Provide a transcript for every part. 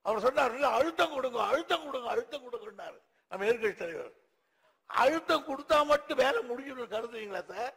அவர் சொன்னார் "இல்ல, அழுத்தம் கொடுங்க அழுத்தம் கொடுங்க அழுத்தம் கொடுங்கன்னாரு நம்ம எதிர்கட்சி தலைவர் அழுத்தம் கொடுத்தா மட்டும் வேலை முடிஞ்சுன்னு கருதுறீங்களா சார்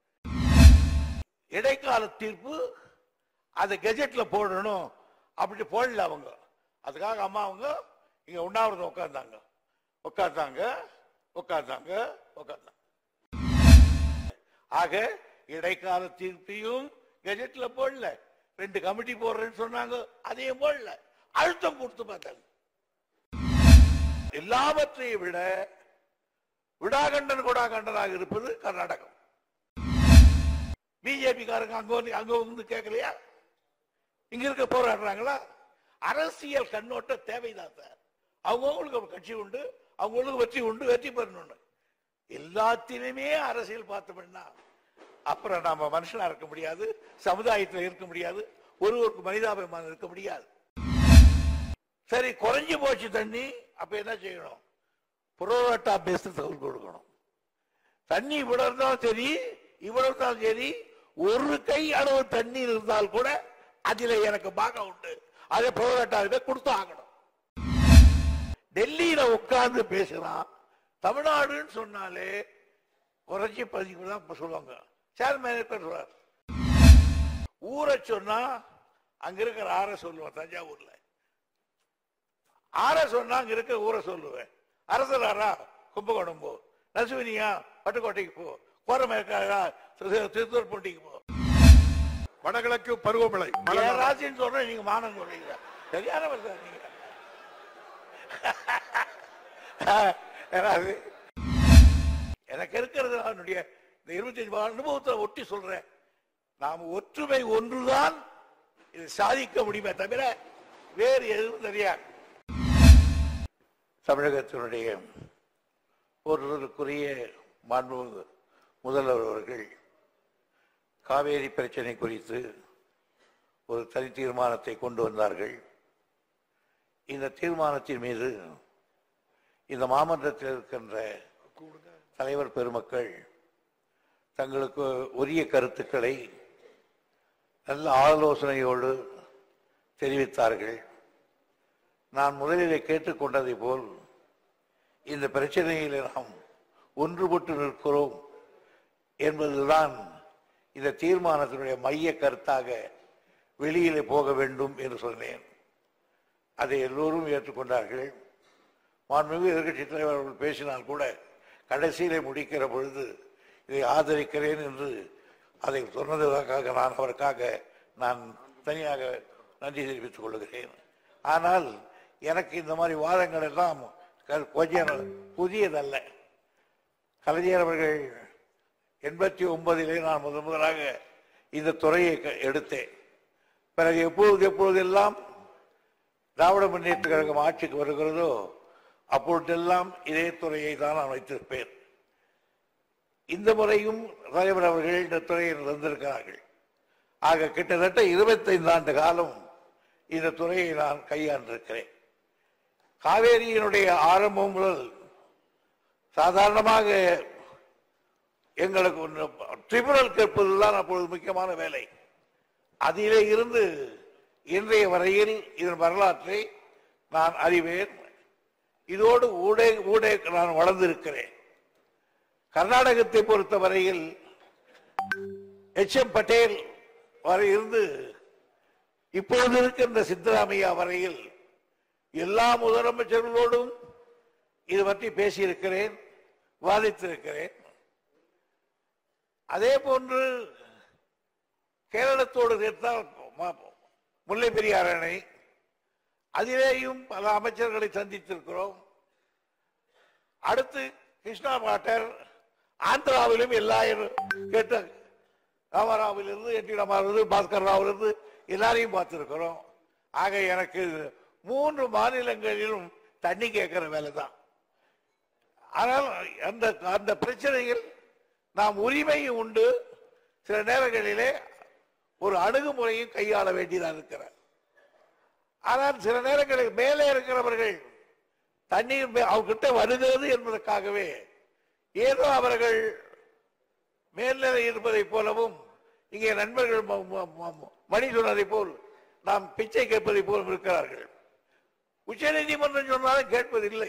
இடைக்கால தீர்ப்பு அதை கெஜெட்ல போடணும் அப்படி போடல அவங்க அதுக்காக அம்மா அவங்க இங்க உண்ணாவிரதம் உட்கார்ந்தாங்க உட்கார்ந்தாங்க உட்கார்ந்தாங்க உட்கார்ந்தாங்க ஆக இடைக்கால தீர்ப்பையும் கெஜெட்ல போடல ரெண்டு கமிட்டி போடுறேன்னு சொன்னாங்க அதையும் போடல அழுத்தம் கொடுத்து பார்த்தாங்க எல்லாவற்றையும் விட விடாகண்டன் கொடாகண்டனாக இருப்பது கர்நாடகம் பிஜேபி காரங்க அங்க வந்து அங்க வந்து கேட்கலையா இங்க இருக்க போராடுறாங்களா அரசியல் கண்ணோட்டம் தேவைதான் சார் அவங்கவுங்களுக்கு ஒரு கட்சி உண்டு அவங்களுக்கு வெற்றி உண்டு வெற்றி பெறணும்னு எல்லாத்திலுமே அரசியல் பார்த்தோம்னா அப்புறம் நாம மனுஷனா இருக்க முடியாது சமுதாயத்தில் இருக்க முடியாது ஒருவருக்கு மனிதாபிமானம் இருக்க முடியாது சரி குறைஞ்சு போச்சு தண்ணி அப்ப என்ன செய்யணும் புரோட்டா பேஸ்ட் தகவல் கொடுக்கணும் தண்ணி இவ்வளவு இருந்தாலும் சரி இவ்வளவு இருந்தாலும் சரி ஒரு கை அளவு தண்ணீர் இருந்தால் கூட அதில எனக்கு பாகம் உண்டு அதை புரோட்டாவே கொடுத்து ஆகணும் டெல்லியில உட்கார்ந்து பேசுறான் தமிழ்நாடுன்னு சொன்னாலே குறைச்சி பதிவு தான் இப்ப சொல்லுவாங்க சேர்மேன் சொல்றார் ஊரை சொன்னா அங்க இருக்கிற ஆற சொல்லுவேன் தஞ்சாவூர்ல ஆற சொன்னா அங்க இருக்க ஊரை சொல்லுவேன் அரசலாரா கும்பகோணம் போ நசுவினியா பட்டுக்கோட்டைக்கு போ கோரமேற்காரா திருத்தூர் பூண்டிக்கு போ வடகிழக்கு பருவமழை மழை என் ராசின்னு சொல்றேன் நீங்க மானம் சொல்றீங்க சரியானவர் சார் நீங்க ஏதாவது எனக்கு இருக்கிறது என்னுடைய இந்த இருபத்தஞ்சு அனுபவத்தை ஒட்டி சொல்றேன் நாம் ஒற்றுமை ஒன்றுதான் இதை சாதிக்க முடியுமே தவிர வேறு எதுவும் தெரியாது தமிழகத்தினுடைய ஒருவருக்குரிய மாண்பு முதல்வர் அவர்கள் காவேரி பிரச்சனை குறித்து ஒரு தனி தீர்மானத்தை கொண்டு வந்தார்கள் இந்த தீர்மானத்தின் மீது இந்த மாமன்றத்தில் இருக்கின்ற தலைவர் பெருமக்கள் தங்களுக்கு உரிய கருத்துக்களை நல்ல ஆலோசனையோடு தெரிவித்தார்கள் நான் முதலிலே கேட்டுக்கொண்டதை போல் இந்த பிரச்சனையில் நாம் ஒன்றுபட்டு நிற்கிறோம் என்பதுதான் இந்த தீர்மானத்தினுடைய மைய கருத்தாக வெளியிலே போக வேண்டும் என்று சொன்னேன் அதை எல்லோரும் ஏற்றுக்கொண்டார்கள் மாண்புமிகு எதிர்கட்சி தலைவர் அவர்கள் பேசினால் கூட கடைசியிலே முடிக்கிற பொழுது இதை ஆதரிக்கிறேன் என்று அதை சொன்னதற்காக நான் அவருக்காக நான் தனியாக நன்றி தெரிவித்துக் கொள்கிறேன் ஆனால் எனக்கு இந்த மாதிரி வாதங்கள் எல்லாம் க- கொஞ்சம் புதியதல்ல கலைஞர் அவர்கள் எண்பத்தி ஒன்பதிலே நான் முதன் முதலாக இந்த துறையை க- எடுத்தேன் பிறகு எப்பொழுது எப்பொழுதெல்லாம் திராவிட முன்னேற்ற கழகம் ஆட்சிக்கு வருகிறதோ அப்பொழுதெல்லாம் இதே துறையை தான் நான் வைத்திருப்பேன் இந்த முறையும் தலைவர் அவர்கள் இந்த துறையில் இருந்திருக்கிறார்கள் ஆக கிட்டத்தட்ட இருபத்தைந்து ஆண்டு காலம் இந்த துறையை நான் கையாண்டிருக்கிறேன் காவேரியினுடைய ஆரம்பம் முதல் சாதாரணமாக எங்களுக்கு ஒன்று ட்ரிபுனல் கேட்பதுதான் அப்பொழுது முக்கியமான வேலை அதிலே இருந்து இன்றைய வரையில் இதன் வரலாற்றை நான் அறிவேன் இதோடு ஊடே ஊடே நான் வளர்ந்திருக்கிறேன் கர்நாடகத்தை பொறுத்த வரையில் எச் எம் பட்டேல் வரை இருந்து இப்பொழுது இருக்கின்ற சித்தராமையா வரையில் எல்லா முதலமைச்சர்களோடும் இது பற்றி பேசியிருக்கிறேன் வாதித்திருக்கிறேன் அதே போன்று கேரளத்தோடு சேர்த்தால் ம- முல்லை பெரியார் அணை அதிலேயும் பல அமைச்சர்களை சந்தித்திருக்கிறோம் அடுத்து கிருஷ்ணா வாட்டர் ஆந்திராவிலும் எல்லா இரு- கேட்ட ராமராவிலிருந்து என் டி ராமாவிலிருந்து பாஸ்கர் ராவிலிருந்து எல்லாரையும் பார்த்திருக்கிறோம் ஆக எனக்கு மூன்று மாநிலங்களிலும் தண்ணி கேட்கிற வேலை தான் ஆனால் அந்த அந்த பிரச்சனையில் நாம் உரிமையும் உண்டு சில நேரங்களிலே ஒரு அணுகுமுறையும் கையாள வேண்டியதாக இருக்கிறார் ஆனால் சில நேரங்களில் மேலே இருக்கிறவர்கள் தண்ணீர் மே- அவர்கிட்ட வருகிறது என்பதற்காகவே ஏதோ அவர்கள் மேல்நிலை இருப்பதைப் போலவும் இங்கே நண்பர்கள் ம- ம- ம- மணி சொன்னதைப் போல் நாம் பிச்சை கேட்பதைப் போலும் இருக்கிறார்கள் உச்ச நீதிமன்றம் சொன்னாலும் கேட்பதில்லை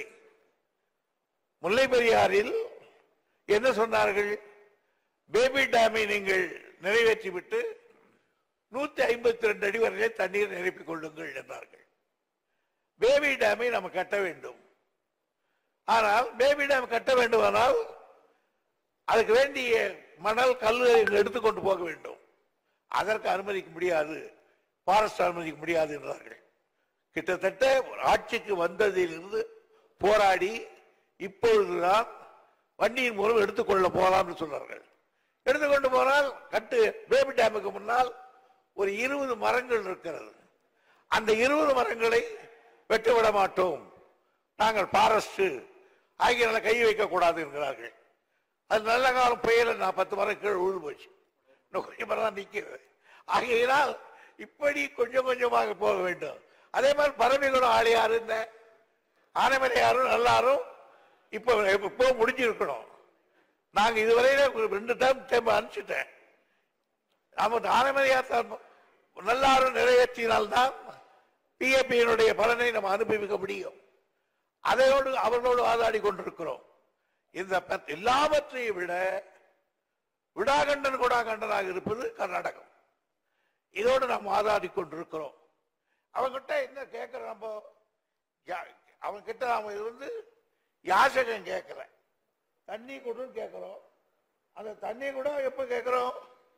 முல்லை பெரியாறில் என்ன சொன்னார்கள் பேபி டேமை நீங்கள் நிறைவேற்றிவிட்டு நூத்தி ஐம்பத்தி ரெண்டு அடி வரையிலே தண்ணீர் நிரப்பிக் கொள்ளுங்கள் என்றார்கள் பேபி டேமை நம்ம கட்ட வேண்டும் ஆனால் பேபி டேம் கட்ட வேண்டுமானால் அதுக்கு வேண்டிய மணல் கல் எடுத்துக்கொண்டு போக வேண்டும் அதற்கு அனுமதிக்க முடியாது பாரஸ்ட் அனுமதிக்க முடியாது என்றார்கள் கிட்டத்தட்ட ஆட்சிக்கு வந்ததிலிருந்து போராடி இப்பொழுதுதான் வண்டியின் மூலம் எடுத்துக்கொள்ள போகலாம்னு சொன்னார்கள் எடுத்துக்கொண்டு போனால் கட்டு பேபி டேமுக்கு முன்னால் ஒரு இருபது மரங்கள் இருக்கிறது அந்த இருபது மரங்களை வெட்ட விட மாட்டோம் நாங்கள் பாரஸ்ட் ஆகியனால கை வைக்க கூடாது என்கிறார்கள் அது நல்ல காலம் புயல நான் பத்து மரம் கீழே விழுந்து போச்சு இன்னும் கொஞ்சம் மரம் தான் நிற்கிறது ஆகையினால் இப்படி கொஞ்சம் கொஞ்சமாக போக வேண்டும் அதே மாதிரி பரமிகுணம் ஆளியாரு இந்த ஆனைமலையாரும் நல்லாரும் இப்போ இப்போ முடிஞ்சிருக்கணும் நாங்க இதுவரையில ஒரு ரெண்டு டைம் டைம் அனுப்பிச்சிட்டேன் நாம ஆனைமலையார் தான் நல்லாரும் நிறைவேற்றினால்தான் பிஏபியினுடைய பலனை நம்ம அனுபவிக்க முடியும் அதையோடு அவர்களோடு வாதாடி கொண்டிருக்கிறோம் இந்த பத்- எல்லாவற்றையும் விட விடாகண்டன் கொடாகண்டனாக இருப்பது கர்நாடகம் இதோடு நாம் வாதாடி கொண்டிருக்கிறோம் அவங்கிட்ட என்ன கேட்கிறோம் நம்ம யா- அவன்கிட்ட நாம இது வந்து யாசகம் கேட்கல தண்ணி கொடுன்னு கேட்கிறோம் அந்த தண்ணி கூட எப்ப கேட்கிறோம்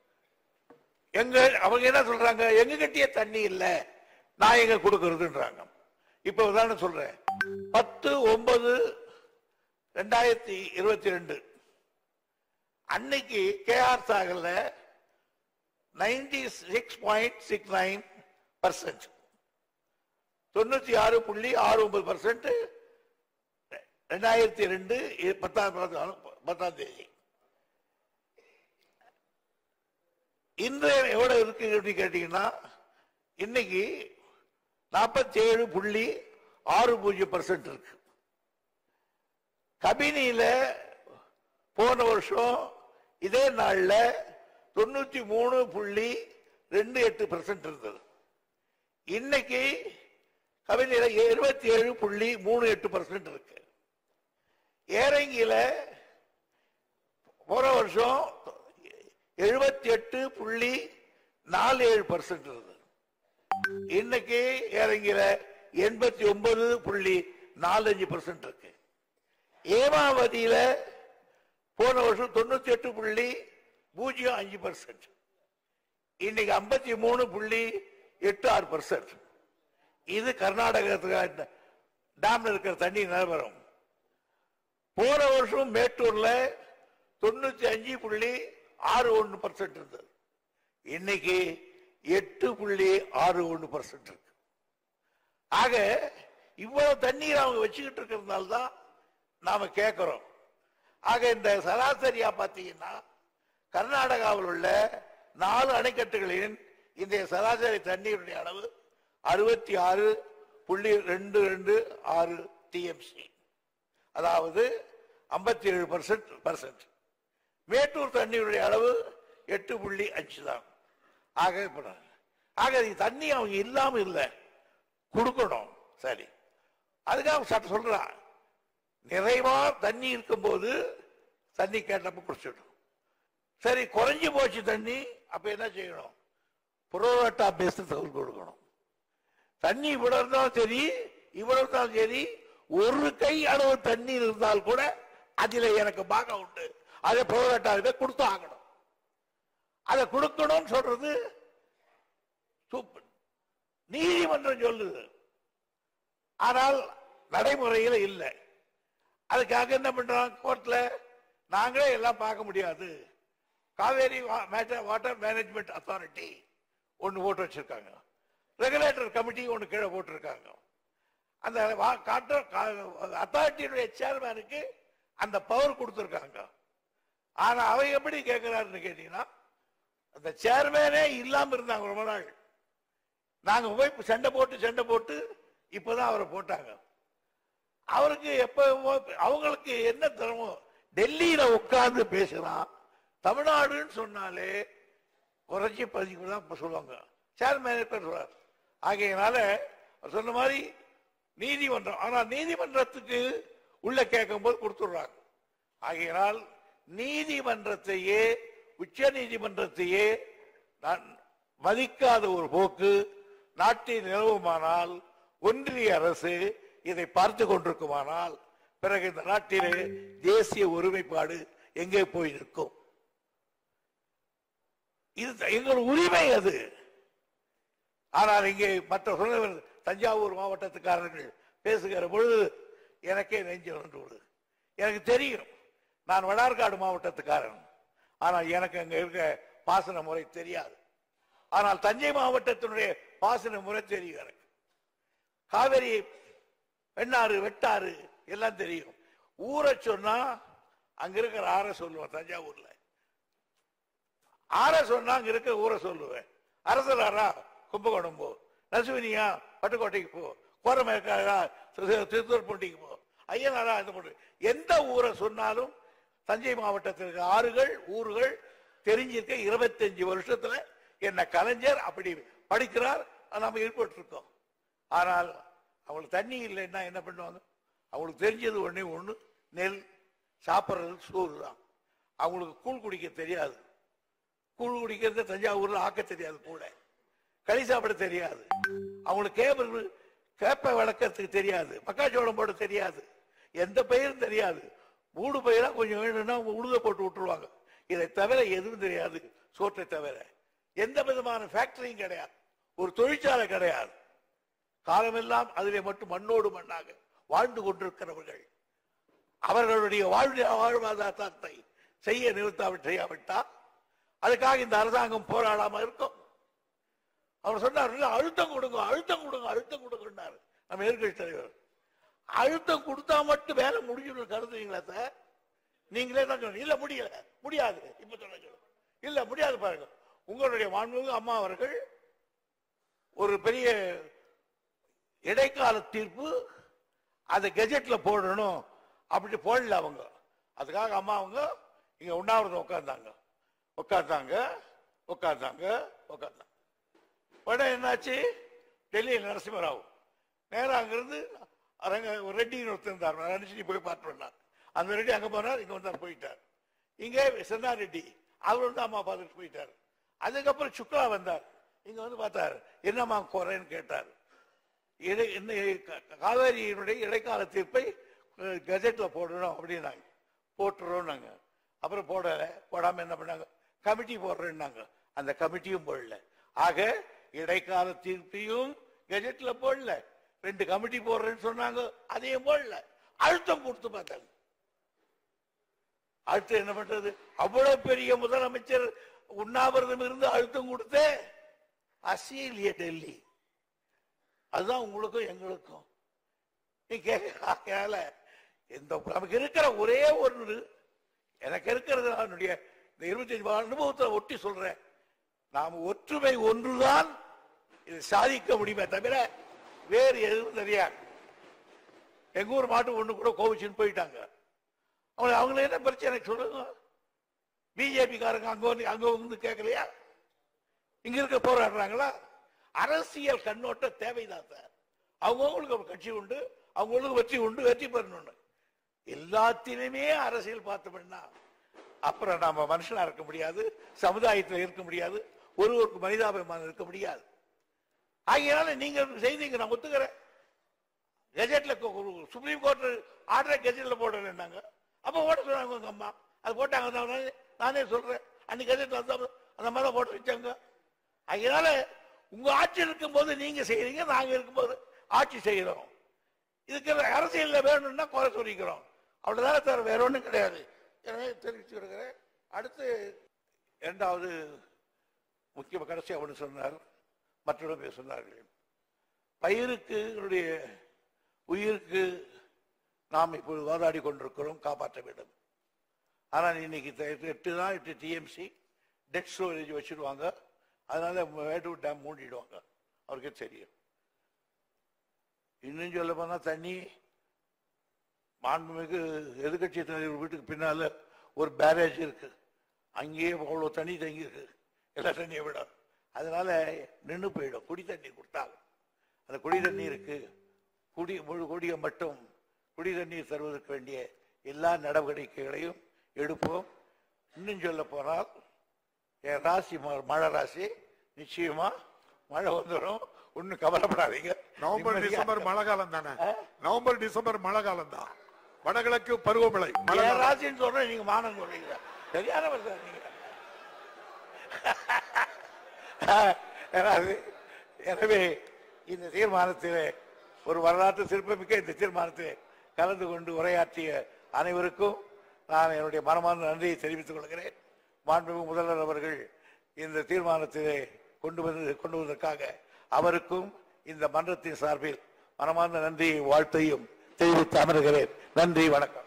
எங்க அவங்க என்ன சொல்றாங்க எங்க கிட்டயே தண்ணி இல்ல நான் எங்க கொடுக்கறதுன்றாங்க இப்ப உதாரணம் சொல்றேன் பத்து ஒன்பது ரெண்டாயிரத்தி இருபத்தி ரெண்டு அன்னைக்கு கேஆர் சாகர்ல ninety six point six nine percent தொண்ணூத்தி ஆறு புள்ளி ஆறு ஒன்பது பர்சன்ட் ரெண்டாயிரத்தி ரெண்டு பத்தாம் பத்தாம் தேதி இன்று எவ்வளவு இருக்கு அப்படின்னு கேட்டீங்கன்னா இன்னைக்கு நாற்பத்தி ஏழு புள்ளி ஆறு பூஜ்ஜியம் பர்சன்ட் இருக்கு கபினியில போன வருஷம் இதே நாள்ல தொண்ணூத்தி மூணு புள்ளி ரெண்டு எட்டு பர்சன்ட் இருந்தது இன்னைக்கு கபினியில இருபத்தி ஏழு புள்ளி மூணு எட்டு பர்சன்ட் இருக்கு ஏரங்கியில போன வருஷம் எழுபத்தி எட்டு புள்ளி நாலு ஏழு பர்சன்ட் இருந்தது இன்னைக்கு ஏரங்கில எண்பத்தி ஒன்பது புள்ளி நாலஞ்சு பர்சன்ட் இருக்கு ஏமாவதியில போன வருஷம் தொண்ணூத்தி எட்டு புள்ளி பூஜ்ஜியம் அஞ்சு பர்சன்ட் இன்னைக்கு ஐம்பத்தி மூணு புள்ளி எட்டு ஆறு பர்சன்ட் இது கர்நாடகத்துக்கு டேம்ல இருக்கிற தண்ணி நிலவரம் போன வருஷம் மேட்டூர்ல தொண்ணூத்தி அஞ்சு புள்ளி ஆறு ஒன்று பர்சன்ட் இருந்தது இன்னைக்கு எட்டு புள்ளி ஆறு ஒன்று பர்சன்ட் இருக்கு ஆக இவ்வளவு தண்ணீர் அவங்க வச்சுக்கிட்டு இருக்கிறதுனால தான் நாம கேட்கிறோம் ஆக இந்த சராசரியா பார்த்தீங்கன்னா கர்நாடகாவில் உள்ள நாலு அணைக்கட்டுகளின் இந்த சராசரி தண்ணீருடைய அளவு அறுபத்தி ஆறு புள்ளி ரெண்டு ரெண்டு ஆறு டிஎம்சி அதாவது ஐம்பத்தி ஏழு பர்சன்ட் பர்சன்ட் மேட்டூர் தண்ணியுடைய அளவு எட்டு புள்ளி அஞ்சு தான் ஆக இப்ப நான்- ஆக இது தண்ணி அவங்க இல்லாம இல்லை கொடுக்கணும் சரி அதுக்காக சட்ட சொல்றான் நிறைவா தண்ணி இருக்கும்போது தண்ணி கேட்டப்ப குடிச்சிடும் சரி குறைஞ்சு போச்சு தண்ணி அப்ப என்ன செய்யணும் புரோட்டா பேஸ்ட் தகவல் கொடுக்கணும் தண்ணி இவ்வளவு இருந்தாலும் சரி இவ்வளவு இருந்தாலும் சரி ஒரு கை அளவு தண்ணீர் இருந்தால் கூட அதில் எனக்கு பாகம் உண்டு அதை புரோட்டாவே கொடுத்து ஆகணும் அதை கொடுக்கணும்னு சொல்றது சூப்பர் நீதிமன்றம் சொல்லுது ஆனால் நடைமுறையில் இல்லை அதுக்காக என்ன பண்றோம் கோர்ட்ல நாங்களே எல்லாம் பார்க்க முடியாது காவேரி வாட்டர் மேனேஜ்மெண்ட் அத்தாரிட்டி ஒன்னு போட்டு வச்சிருக்காங்க ரெகுலேட்டர் கமிட்டி ஒன்னு கீழே போட்டிருக்காங்க அந்த அத்தாரிட்டியுடைய சேர்மேனுக்கு அந்த பவர் கொடுத்துருக்காங்க ஆனா அவ எப்படி கேட்கிறாருன்னு கேட்டீங்கன்னா அந்த சேர்மேனே இல்லாம இருந்தாங்க ரொம்ப நாள் நாங்க போய் சண்டை போட்டு சண்டை போட்டு இப்பதான் அவரை போட்டாங்க அவருக்கு எப்ப அவங்களுக்கு என்ன திறமோ டெல்லியில உட்கார்ந்து பேசுறான் தமிழ்நாடுன்னு சொன்னாலே குறைச்சி பதிக்கு தான் இப்ப சொல்லுவாங்க சேர்மேன் சொல்றார் ஆகையினால அவர் சொன்ன மாதிரி நீதிமன்றம் ஆனா நீதிமன்றத்துக்கு உள்ள கேட்கும் போது கொடுத்துடுறாங்க ஆகையினால் நீதிமன்றத்தையே உச்ச நீதிமன்றத்தையே நான் மதிக்காத ஒரு போக்கு நாட்டில் நிலவுமானால் ஒன்றிய அரசு இதை பார்த்து கொண்டிருக்குமானால் பிறகு இந்த நாட்டிலே தேசிய ஒருமைப்பாடு எங்கே போய் நிற்கும் இது த- எங்கள் உரிமை அது ஆனால் இங்கே மற்ற சொன்னவர் தஞ்சாவூர் மாவட்டத்துக்காரர்கள் பேசுகிற பொழுது எனக்கே நெஞ்சு நின்று விடுது எனக்கு தெரியும் நான் வடார்காடு மாவட்டத்துக்காரன் ஆனால் எனக்கு அங்க இருக்க பாசன முறை தெரியாது ஆனால் தஞ்சை மாவட்டத்தினுடைய பாசன முறை தெரியும் எனக்கு காவேரி வெண்ணாறு வெட்டாறு எல்லாம் தெரியும் ஊரை சொன்னா அங்க இருக்கிற ஆற சொல்லுவேன் தஞ்சாவூர்ல ஆற சொன்னா அங்க இருக்கிற ஊரை சொல்லுவேன் அரசராரா கும்பகோணம் போ நசுவினியா பட்டுக்கோட்டைக்கு போ கோரமேக்காரா திருத்தூர்பூண்டிக்கு போ ஐயனாரா இந்த போட்டு எந்த ஊரை சொன்னாலும் தஞ்சை மாவட்டத்தில் இருக்க ஆறுகள் ஊர்கள் தெரிஞ்சிருக்க இருபத்தஞ்சு வருஷத்துல என்ன கலைஞர் அப்படி படிக்கிறார் நாம ஈடுபட்டு இருக்கோம் ஆனால் அவங்களுக்கு தண்ணி இல்லைன்னா என்ன பண்ணுவாங்க அவங்களுக்கு தெரிஞ்சது ஒண்ணே ஒண்ணு நெல் சாப்பிட்றது சோறு தான் அவங்களுக்கு கூழ் குடிக்க தெரியாது கூழ் குடிக்கிறது தஞ்சாவூர்ல ஆக்க தெரியாது கூட களி சாப்பிட தெரியாது அவங்களுக்கு கேபிள் கேப்பை வளர்க்கறதுக்கு தெரியாது மக்காச்சோளம் போட தெரியாது எந்த பயிரும் தெரியாது மூடு பயிரா கொஞ்சம் வேணும்னா உழுத போட்டு விட்டுருவாங்க இதை தவிர எதுவும் தெரியாது சோற்றை தவிர எந்த விதமான ஃபேக்டரியும் கிடையாது ஒரு தொழிற்சாலை கிடையாது காலமெல்லாம் அதிலே மட்டும் மண்ணோடு மண்ணாக வாழ்ந்து கொண்டிருக்கிறவர்கள் அவர்களுடைய வாழ்வு வாழ்வாதாரத்தை செய்ய நிறுத்தாவிட்டு செய்யாவிட்டா அதுக்காக இந்த அரசாங்கம் போராடாம இருக்கும் அவர் சொன்னார் "இல்ல, அழுத்தம் கொடுங்க அழுத்தம் கொடுங்க அழுத்தம் கொடுங்கன்னாரு நம்ம எதிர்கட்சி தலைவர் அழுத்தம் கொடுத்தா மட்டும் வேலை முடிஞ்சுன்னு கருதுறீங்களா சார் நீங்களே தான் சொன்னீங்க இல்ல முடியல முடியாது இப்ப சொல்ல சொல்லுங்க இல்ல முடியாது பாருங்க உங்களுடைய மாண்புமிகு அம்மா அவர்கள் ஒரு பெரிய இடைக்கால தீர்ப்பு அதை கெஜெட்ல போடணும் அப்படி போடல அவங்க அதுக்காக அம்மா அவங்க இங்க உண்ணாவிரதம் உட்கார்ந்தாங்க உட்கார்ந்தாங்க உட்கார்ந்தாங்க உட்கார்ந்தாங்க உடனே என்னாச்சு டெல்லியில் நரசிம்மராவ் நேரா அங்கிருந்து அரங்க ஒரு ரெட்டின்னு ஒருத்தர் இருந்தார் நினைச்சு நீ போய் பார்த்து வந்தார் அந்த ரெட்டி அங்க போனார் இங்க வந்தார் போயிட்டார் இங்கே சென்னா ரெட்டி அவர் வந்து அம்மா பார்த்துட்டு போயிட்டார் அதுக்கப்புறம் சுக்லா வந்தார் இங்க வந்து பார்த்தார் என்னம்மா குறைன்னு கேட்டார் இடை- என்ன க- காவேரியினுடைய இடைக்கால தீர்ப்பை அஹ், கெஜெட்ல போடணும் அப்படின்னாங்க போட்டுறோம் நாங்க அப்புறம் போடல போடாம என்ன பண்ணாங்க கமிட்டி போடுறேன்னாங்க அந்த கமிட்டியும் போடல ஆக இடைக்கால தீர்ப்பையும் கெஜெட்ல போடல ரெண்டு கமிட்டி போடுறேன்னு சொன்னாங்க அதையும் போடல அழுத்தம் கொடுத்து பார்த்தாங்க அடுத்து என்ன பண்றது அவ்வளவு பெரிய முதலமைச்சர் உண்ணாவிரதம் இருந்து அழுத்தம் கொடுத்தே அசீலிய டெல்லி அதுதான் உங்களுக்கும் எங்களுக்கும் நீ கேட்கல இந்த நமக்கு இருக்கிற ஒரே ஒன்று எனக்கு இருக்கிறது என்னுடைய இந்த இருபத்தஞ்சு அனுபவத்தை ஒட்டி சொல்றேன் நாம் ஒற்றுமை ஒன்றுதான் இதை சாதிக்க முடியுமே தவிர வேறு எதுவும் தெரியாது எங்க ஊர் மாட்டு ஒண்ணு கூட கோவிச்சுன்னு போயிட்டாங்க அவங்க அவங்கள என்ன பிரச்சனை சொல்லுங்க பிஜேபி காரங்க அங்க வந்து அங்க வந்து கேட்கலையா இங்க இருக்க போராடுறாங்களா அரசியல் கண்ணோட்டம் தேவைதான் சார் அவங்கவுங்களுக்கு ஒரு கட்சி உண்டு அவங்களுக்கு வெற்றி உண்டு வெற்றி பெறணும்னு எல்லாத்திலுமே அரசியல் பார்த்தோம்னா அப்புறம் நாம மனுஷனா இருக்க முடியாது சமுதாயத்தில் இருக்க முடியாது ஒருவருக்கு மனிதாபிமானம் இருக்க முடியாது ஆகையினால நீங்க செய்தீங்க நான் ஒத்துக்கிறேன் கெஜெட்ல ஒரு சுப்ரீம் கோர்ட் ஆர்டர் கெஜெட்ல போடுறேன்னாங்க அப்ப ஓட்ட சொன்னாங்க உங்க அம்மா அது போட்டாங்க நானே நானே சொல்றேன் அன்னைக்கு கெஜெட்ல அந்த அந்த மாதிரி தான் போட்டு வச்சாங்க அதனால உங்க ஆட்சி இருக்கும்போது நீங்க செய்யறீங்க நாங்க இருக்கும்போது ஆட்சி செய்யறோம் இதுக்கு அரசியல்ல வேணும்னா குறை சொல்லிக்கிறோம் அவ்வளவுதான் தவிர வேற ஒண்ணும் கிடையாது எனவே தெரிவித்து விடுகிறேன் அடுத்து இரண்டாவது முக்கிய கடைசி அவனு சொன்னார் மற்றொரு பேர் சொன்னார்கள் பயிருக்கு என்னுடைய உயிருக்கு நாம் இப்பொழுது வாதாடி கொண்டிருக்கிறோம் காப்பாற்ற வேண்டும் ஆனால் இன்னைக்கு தெ- எட்டு தான் எட்டு டிஎம்சி டெட் ஸ்டோரேஜ் வச்சிருவாங்க அதனால மேட்டூர் டேம் மூடிடுவாங்க அவருக்கே தெரியும் இன்னும் சொல்ல போனா தண்ணி மாண்புமிகு எதிர்கட்சி தலைவர் வீட்டுக்கு பின்னால ஒரு பேரேஜ் இருக்கு அங்கேயே அவ்வளவு தண்ணி தங்கி இருக்கு எல்லா தண்ணியை விட அதனால நின்று போயிடும் குடி தண்ணி கொடுத்தாங்க அந்த குடி தண்ணி இருக்கு குடி முழு கொடிய மட்டும் குடி தண்ணீர் தருவதற்கு வேண்டிய எல்லா நடவடிக்கைகளையும் எடுப்போம் இன்னும் சொல்ல போனால் என் ராசி ம- மழை ராசி நிச்சயமா மழை வந்துடும் ஒன்னும் கவலைப்படாதீங்க நவம்பர் நிம்மதியா டிசம்பர் மழை காலம் தானே நவம்பர் டிசம்பர் மழை காலம் தான் வடகிழக்கு பருவமழை மழை என் காலம். ராசின்னு சொல்றேன் நீங்க மானம் சொல்றீங்க சரியானவர் சார் நீங்க ஏதாவது, எனவே இந்த தீர்மானத்திலே ஒரு வரலாற்று சிறப்புமிக்க இந்த தீர்மானத்திலே கலந்து கொண்டு உரையாற்றிய அனைவருக்கும் நான் என்னுடைய மனமார்ந்த நன்றியை தெரிவித்துக் கொள்கிறேன் மாண்புமிகு முதல்வர் அவர்கள் இந்த தீர்மானத்திலே கொண்டு வந்து கொண்டு வந்ததற்காக அவருக்கும் இந்த மன்றத்தின் சார்பில் மனமார்ந்த நன்றியை வாழ்த்தையும் தெரிவித்து அமர்கிறேன் நன்றி வணக்கம்